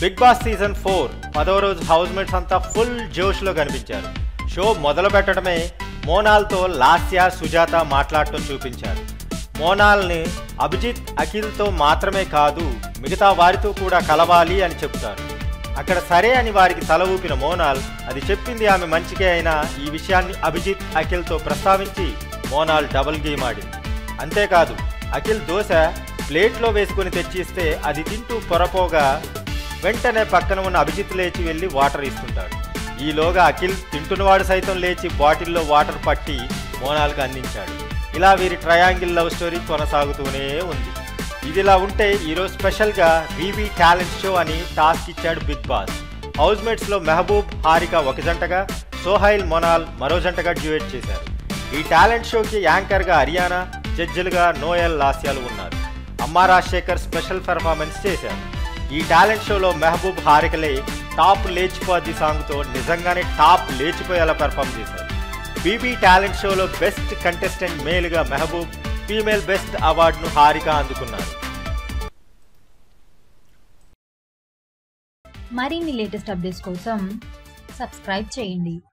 big boss season four పదవ రోజు housemates అంతా ఫుల్ జోష్లో కనిపించారు షో మొదలు పెట్టడమే మోనాల్తో లాస్య సుజాత మాట్లాడటం చూపించారు మోనాల్ని అభిజిత్ అఖిల్తో మాత్రమే కాదు మిగతా వారితో కూడా కలవాలి అని చెప్తారు అక్కడ సరే అని వారికి తల ఊపిన మోనాల్ అది చెప్పింది ఆమె మంచికే అయినా ఈ విషయాన్ని అభిజిత్ అఖిల్తో ప్రస్తావించి మోనాల్ డబుల్ గేమ్ ఆడింది అంతేకాదు అఖిల్ దోశ ప్లేట్లో వేసుకుని తెచ్చిస్తే అది తింటూ పొరపోగా వెంటనే పక్కన ఉన్న అభిజిత్ లేచి వెళ్ళి వాటర్ ఇస్తుంటాడు ఈలోగా అఖిల్ తింటున్నవాడు సైతం లేచి బాటిల్లో వాటర్ పట్టి మోనాల్కి అందించాడు ఇలా వీరి ట్రయాంగిల్ లవ్ స్టోరీ కొనసాగుతూనే ఉంది ఇదిలా ఉంటే ఈరోజు స్పెషల్గా వీవీ టాలెంట్ షో అని టాస్క్ ఇచ్చాడు బిగ్ బాస్ హౌస్ మేట్స్లో మెహబూబ్ హారిక ఒక జంటగా సోహైల్ మొనాల్ మరో జంటగా డ్యూయట్ చేశారు ఈ టాలెంట్ షోకి యాంకర్గా హరియానా జడ్జిలుగా నోయల్ లాస్యాలు ఉన్నారు అమ్మా రాజశేఖర్ స్పెషల్ పెర్ఫార్మెన్స్ చేశారు ఈ టాలెంట్ షోలో మెహబూబ్ హారికలే టాప్ లేచిపోద్ది సాంగ్తో నిజంగానే టాప్ లేచిపోయేలా పెర్ఫామ్ చేశారు బీబీ టాలెంట్ షోలో బెస్ట్ కంటెస్టెంట్ మేలుగా మెహబూబ్ ఫీమేల్ బెస్ట్ అవార్డును హారిక అందుకున్నారు మరిన్ని లేటెస్ట్ అప్డేట్స్ కోసం సబ్స్క్రైబ్ చేయండి